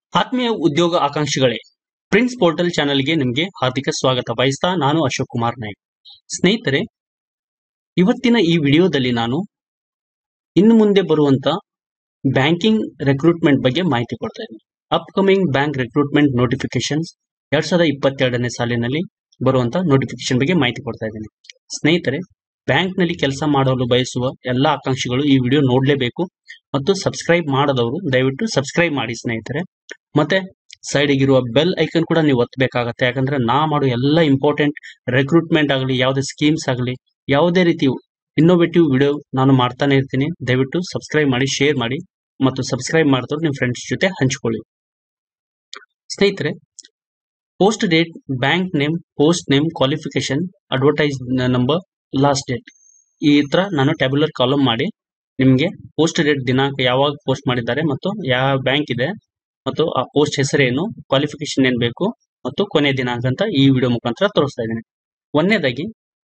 ಆತ್ಮೀಯ ಉದ್ಯೋಗ ಆಕಾಂಕ್ಷಿಗಳೇ prince portal ಚಾನೆಲ್ಗೆ ನಿಮಗೆ ಹಾರ್ದಿಕ ಸ್ವಾಗತ ಬಯಸ್ತಾ ನಾನು ಅಶೋಕ್ ಕುಮಾರ್ ನಾಯ್ಕ್ ಸ್ನೇಹಿತರೆ ಇವತ್ತಿನ ಈ ವಿಡಿಯೋದಲ್ಲಿ ನಾನು ಇನ್ನು ಮುಂದೆ ಬರುವಂತ ಬ್ಯಾಂಕಿಂಗ್ ರೆಕ್ರೂಟ್ಮೆಂಟ್ ಬಗ್ಗೆ ಮಾಹಿತಿ ಕೊಡ್ತಾ ಇದ್ದೀನಿ ಅಪ್ಕಮಿಂಗ್ ಬ್ಯಾಂಕ್ ರೆಕ್ರೂಟ್ಮೆಂಟ್ ನೋಟಿಫಿಕೇಶನ್ಸ್ ಎರಡ್ ಸಾವಿರದ ಇಪ್ಪತ್ತೆರಡನೇ ಸಾಲಿನಲ್ಲಿ ಬರುವಂತ ನೋಟಿಫಿಕೇಶನ್ ಬಗ್ಗೆ ಮಾಹಿತಿ ಕೊಡ್ತಾ ಇದ್ದೀನಿ ಸ್ನೇಹಿತರೆ ಬ್ಯಾಂಕ್ ನಲ್ಲಿ ಕೆಲಸ ಮಾಡಲು ಬಯಸುವ ಎಲ್ಲ ಆಕಾಂಕ್ಷಿಗಳು ಈ ವಿಡಿಯೋ ನೋಡಲೇಬೇಕು ಮತ್ತು ಸಬ್ಸ್ಕ್ರೈಬ್ ಮಾಡದವರು ದಯವಿಟ್ಟು ಸಬ್ಸ್ಕ್ರೈಬ್ ಮಾಡಿ ಸ್ನೇಹಿತರೆ ಮತ್ತೆ ಸೈಡ್ ಇರುವ ಬೆಲ್ ಐಕನ್ ಕೂಡ ನೀವು ಒತ್ತಬೇಕಾಗತ್ತೆ ಯಾಕಂದ್ರೆ ನಾ ಮಾಡೋ ಎಲ್ಲ ಇಂಪಾರ್ಟೆಂಟ್ ರೆಕ್ರೂಟ್ಮೆಂಟ್ ಆಗಲಿ ಯಾವುದೇ ಸ್ಕೀಮ್ಸ್ ಆಗಲಿ ಯಾವುದೇ ರೀತಿ ಇನ್ನೋವೇಟಿವ್ ವಿಡಿಯೋ ನಾನು ಮಾಡ್ತಾನೆ ಇರ್ತೀನಿ ದಯವಿಟ್ಟು ಸಬ್ಸ್ಕ್ರೈಬ್ ಮಾಡಿ ಶೇರ್ ಮಾಡಿ ಮತ್ತು ಸಬ್ಸ್ಕ್ರೈಬ್ ಮಾಡಿದವರು ನಿಮ್ಮ ಫ್ರೆಂಡ್ಸ್ ಜೊತೆ ಹಂಚ್ಕೊಳ್ಳಿ ಸ್ನೇಹಿತರೆ post date bank name post name qualification advertise number last date ಈ ತರ ನಾನು ಟ್ಯಾಬ್ಯುಲರ್ ಕಾಲಮ್ ಮಾಡಿ ನಿಮಗೆ ಪೋಸ್ಟ್ ಡೇಟ್ ದಿನಾಂಕ ಯಾವಾಗ ಪೋಸ್ಟ್ ಮಾಡಿದ್ದಾರೆ ಮತ್ತು ಯಾವ ಬ್ಯಾಂಕ್ ಇದೆ ಮತ್ತು ಆ ಪೋಸ್ಟ್ ಹೆಸರೇನು ಕ್ವಾಲಿಫಿಕೇಶನ್ ಏನ್ ಬೇಕು ಮತ್ತು ಕೊನೆ ದಿನಾಂಕ ಅಂತ ಈ ವಿಡಿಯೋ ಮುಖಾಂತರ ತೋರಿಸ್ತಾ ಇದ್ದೀನಿ ಒಂದನೇದಾಗಿ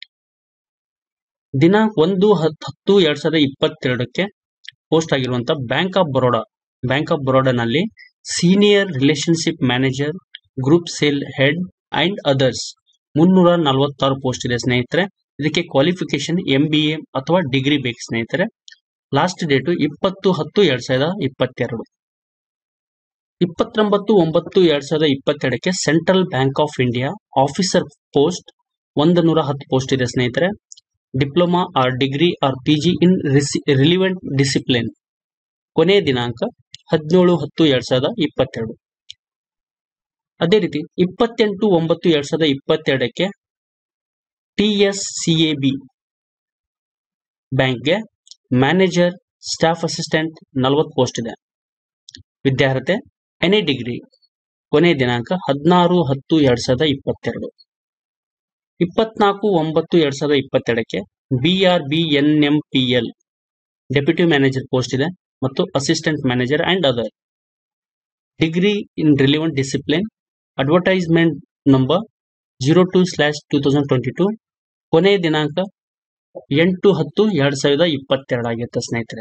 ದಿನಾಂಕ ಒಂದು ಹತ್ತು ಹತ್ತು ಎರಡ್ ಸಾವಿರದ ಇಪ್ಪತ್ತೆರಡಕ್ಕೆ ಪೋಸ್ಟ್ ಆಗಿರುವಂತ bank of Baroda bank of ಬರೋಡಾನಲ್ಲಿ senior relationship manager group sale head and others ಮುನ್ನೂರ ನಲವತ್ತಾರು ಪೋಸ್ಟ್ ಇದೆ ಸ್ನೇಹಿತರೆ ಇದಕ್ಕೆ ಕ್ವಾಲಿಫಿಕೇಶನ್ ಎಂ ಬಿ ಎ ಅಥವಾ ಡಿಗ್ರಿ ಬೇಕು ಸ್ನೇಹಿತರೆ ಲಾಸ್ಟ್ ಡೇಟು ಇಪ್ಪತ್ತು ಹತ್ತು ಎರಡ್ ಸಾವಿರದ ಇಪ್ಪತ್ತೆರಡು ಇಪ್ಪತ್ತೊಂಬತ್ತು ಒಂಬತ್ತು ಎರಡ್ ಸಾವಿರದ ಇಪ್ಪತ್ತೆರಡಕ್ಕೆ central bank of India officer post ಒಂದು ನೂರ ಹತ್ತು ಪೋಸ್ಟ್ ಇದೆ ಸ್ನೇಹಿತರೆ diploma or degree or P G in relevant discipline ಕೊನೆಯ ದಿನಾಂಕ ಹದಿನೇಳು ಹತ್ತು ಎರಡ್ ಸಾವಿರದ ಇಪ್ಪತ್ತೆರಡು ಅದೇ ರೀತಿ ಇಪ್ಪತ್ತೆಂಟು ಒಂಬತ್ತು ಎರಡ್ ಸಾವಿರದ ಇಪ್ಪತ್ತೆರಡಕ್ಕೆ T S C A B ಬ್ಯಾಂಕ್ಗೆ ಮ್ಯಾನೇಜರ್ ಸ್ಟಾಫ್ ಅಸಿಸ್ಟೆಂಟ್ ನಲವತ್ತು ಪೋಸ್ಟ್ ಇದೆ ವಿದ್ಯಾರ್ಹತೆ ಎನಿ ಡಿಗ್ರಿ ಕೊನೆಯ ದಿನಾಂಕ ಹದಿನಾರು ಹತ್ತು ಎರಡ್ ಸಾವಿರದ ಇಪ್ಪತ್ತೆರಡು ಇಪ್ಪತ್ನಾಲ್ಕು ಒಂಬತ್ತು ಎರಡ್ ಸಾವಿರದ ಇಪ್ಪತ್ತೆರಡಕ್ಕೆ B R B N M P L deputy manager post ಇದೆ ಮತ್ತು assistant manager and other degree in relevant discipline advertisement number zero two slash two thousand twenty two ಕೊನೆಯ ದಿನಾಂಕ ಎಂಟು ಹತ್ತು ಎರಡ್ ಸಾವಿರದ ಇಪ್ಪತ್ತೆರಡು ಆಗಿರುತ್ತೆ ಸ್ನೇಹಿತರೆ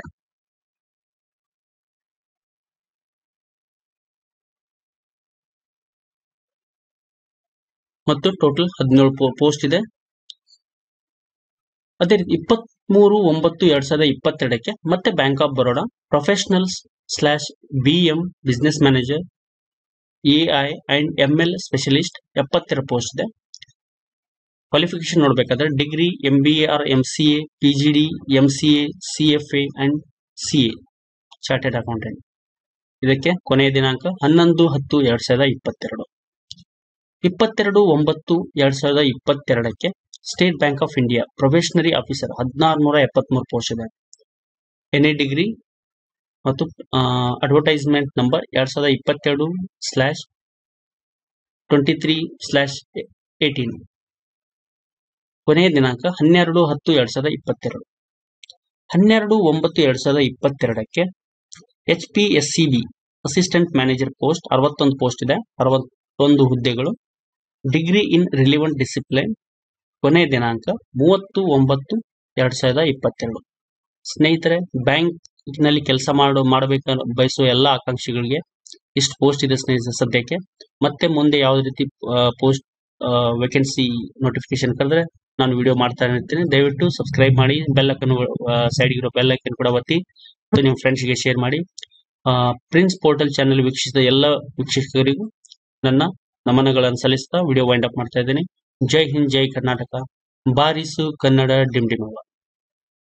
ಮತ್ತು ಟೋಟಲ್ ಹದಿನೇಳು ಪೋಸ್ಟ್ ಇದೆ ಅದೇ ರೀತಿ ಇಪ್ಪತ್ತ್ ಮೂರು ಒಂಬತ್ತು ಎರಡ್ ಸಾವಿರದ ಇಪ್ಪತ್ತೆರಡಕ್ಕೆ ಮತ್ತೆ bank of Baroda professional slash B M business manager A I and M L specialist ಎಪ್ಪತ್ತೆರಡು ಪೋಸ್ಟ್ ಇದೆ ಕ್ವಾಲಿಫಿಕೇಶನ್ ನೋಡಬೇಕಾದ್ರೆ degree M B A or M C A P G D M C A C F A and C A chartered accountant ಇದಕ್ಕೆ ಕೊನೆಯ ದಿನಾಂಕ ಹನ್ನೊಂದು ಹತ್ತು ಎರಡ್ ಸಾವಿರದ ಇಪ್ಪತ್ತೆರಡು ಇಪ್ಪತ್ತೆರಡು ಒಂಬತ್ತು ಎರಡ್ ಸಾವಿರದ ಇಪ್ಪತ್ತೆರಡಕ್ಕೆ State Bank of India probationary officer ಹದಿನಾರು ನೂರ ಎಪ್ಪತ್ಮೂರು ಪೋಸ್ಟ್ ಇದೆ ಎನಿ ಡಿಗ್ರಿ ಮತ್ತು ಅಡ್ವರ್ಟೈಸ್ಮೆಂಟ್ ನಂಬರ್ ಎರಡ್ ಸಾವಿರದ ಇಪ್ಪತ್ತೆರಡು slash twenty three slash eighteen ಕೊನೆಯ ದಿನಾಂಕ ಹನ್ನೆರಡು ಹತ್ತು ಎರಡ್ ಸಾವಿರದ ಇಪ್ಪತ್ತೆರಡು ಹನ್ನೆರಡು ಒಂಬತ್ತು ಎರಡ್ ಸಾವಿರದ ಇಪ್ಪತ್ತೆರಡಕ್ಕೆ H P S C B assistant manager post ಅರವತ್ತೊಂದು ಪೋಸ್ಟ್ ಇದೆ ಅರವತ್ತೊಂದು ಹುದ್ದೆಗಳು ಡಿಗ್ರಿ ಇನ್ ರಿಲಿವೆಂಟ್ ಡಿಸಿಪ್ಲಿನ್ ಕೊನೆಯ ದಿನಾಂಕ ಮೂವತ್ತು ಒಂಬತ್ತು ಎರಡ್ ಸಾವಿರದ ಇಪ್ಪತ್ತೆರಡು ಸ್ನೇಹಿತರೆ ಬ್ಯಾಂಕ್ ನಲ್ಲಿ ಕೆಲಸ ಮಾಡು ಮಾಡಬೇಕು ಬಯಸುವ ಎಲ್ಲ ಆಕಾಂಕ್ಷಿಗಳಿಗೆ ಇಷ್ಟು ಪೋಸ್ಟ್ ಇದೆ ಸ್ನೇಹಿತರೆ ಸದ್ಯಕ್ಕೆ ಮತ್ತೆ ಮುಂದೆ ಯಾವುದೇ ರೀತಿ ಪೋಸ್ಟ್ ವೇಕೆನ್ಸಿ ನೋಟಿಫಿಕೇಶನ್ ಕರೆದ್ರೆ ನಾನು ವಿಡಿಯೋ ಮಾಡ್ತಾ ಇರ್ತೀನಿ ದಯವಿಟ್ಟು ಸಬ್ಸ್ಕ್ರೈಬ್ ಮಾಡಿ ಬೆಲ್ ಐಕನ್ ಸೈಡ್ ಇರೋ ಬೆಲ್ ಐಕನ್ ಕೂಡ ಒತ್ತಿ ಮತ್ತು ನಿಮ್ಮ ಫ್ರೆಂಡ್ಸ್ಗೆ ಶೇರ್ ಮಾಡಿ ಪ್ರಿನ್ಸ್ ಪೋರ್ಟಲ್ ಚಾನೆಲ್ ವೀಕ್ಷಿಸಿದ ಎಲ್ಲ ವೀಕ್ಷಕರಿಗೂ ನನ್ನ ನಮನಗಳನ್ನು ಸಲ್ಲಿಸ್ತಾ ವಿಡಿಯೋ ವೈಂಡ್ ಅಪ್ ಮಾಡ್ತಾ ಇದ್ದೀನಿ ಜೈ ಹಿಂದ್ ಜೈ ಕರ್ನಾಟಕ ಬಾರಿಸು ಕನ್ನಡ ಡಿಮ್ ಡಿಮವ